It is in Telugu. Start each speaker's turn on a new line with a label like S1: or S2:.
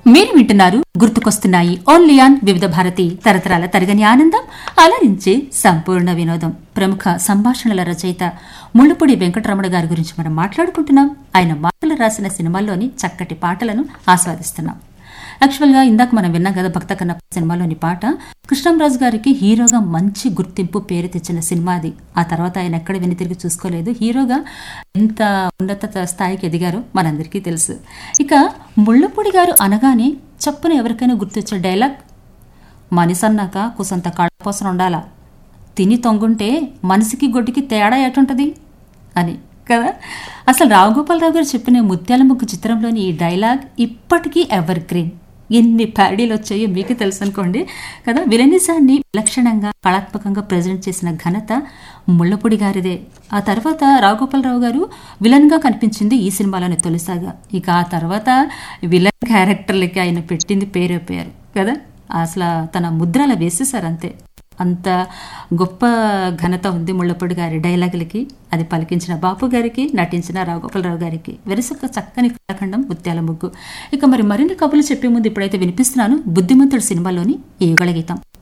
S1: మీరు వింటున్నారు గుర్తుకొస్తున్నాయి ఓన్లీ ఆన్ వివిధ భారతి తరతరాల తరగని ఆనందం అలరించే సంపూర్ణ వినోదం ప్రముఖ సంభాషణల రచయిత ముళ్ళపూడి వెంకటరమణ గారి గురించి మనం మాట్లాడుకుంటున్నాం ఆయన మాటలు రాసిన సినిమాల్లోని చక్కటి పాటలను ఆస్వాదిస్తున్నాం యాక్చువల్గా ఇందాక మనం విన్నాం కదా భక్త కన్నప్ప సినిమాలోని పాట కృష్ణంరాజు గారికి హీరోగా మంచి గుర్తింపు పేరు తెచ్చిన సినిమా అది ఆ తర్వాత ఆయన ఎక్కడ వెను తిరిగి చూసుకోలేదు హీరోగా ఎంత ఉన్నత స్థాయికి ఎదిగారో మనందరికీ తెలుసు ఇక ముళ్ళపూడి గారు అనగానే చప్పున ఎవరికైనా గుర్తొచ్చే డైలాగ్ మనిసన్నాక కుసంత కళపోసన ఉండాలా తిని తొంగుంటే మనిషికి గొడ్డుకి తేడా ఎటుంటది అని కదా అసలు రావుగోపాలరావు గారు చెప్పిన ముత్యాల ముగ్గు చిత్రంలోని ఈ డైలాగ్ ఇప్పటికీ ఎవర్ గ్రీన్ ఎన్ని ప్యాడీలు వచ్చాయో మీకు తెలుసు అనుకోండి కదా విలనిజాన్ని విలక్షణంగా కళాత్మకంగా ప్రజెంట్ చేసిన ఘనత ముళ్ళపొడి గారిదే ఆ తర్వాత రావుగోపాలరావు గారు విలన్గా కనిపించింది ఈ సినిమాలోనే తొలిసాగా ఇక ఆ తర్వాత విలన్ క్యారెక్టర్లకి ఆయన పెట్టింది పేరే పేరు కదా అసలు తన ముద్రల వేసేసారు అంతే అంత గొప్ప ఘనత ఉంది ముళ్ళపొడి గారి డైలాగులకి అది పలికించిన బాపు గారికి నటించిన రాఘోపాలరావు గారికి వెరసొక్క చక్కని కళాఖండం ముత్యాల ముగ్గు ఇక మరి మరిన్ని కబులు చెప్పే ముందు ఇప్పుడైతే వినిపిస్తున్నాను బుద్ధిమంతుడు సినిమాలోని ఈ యుగళ గీతం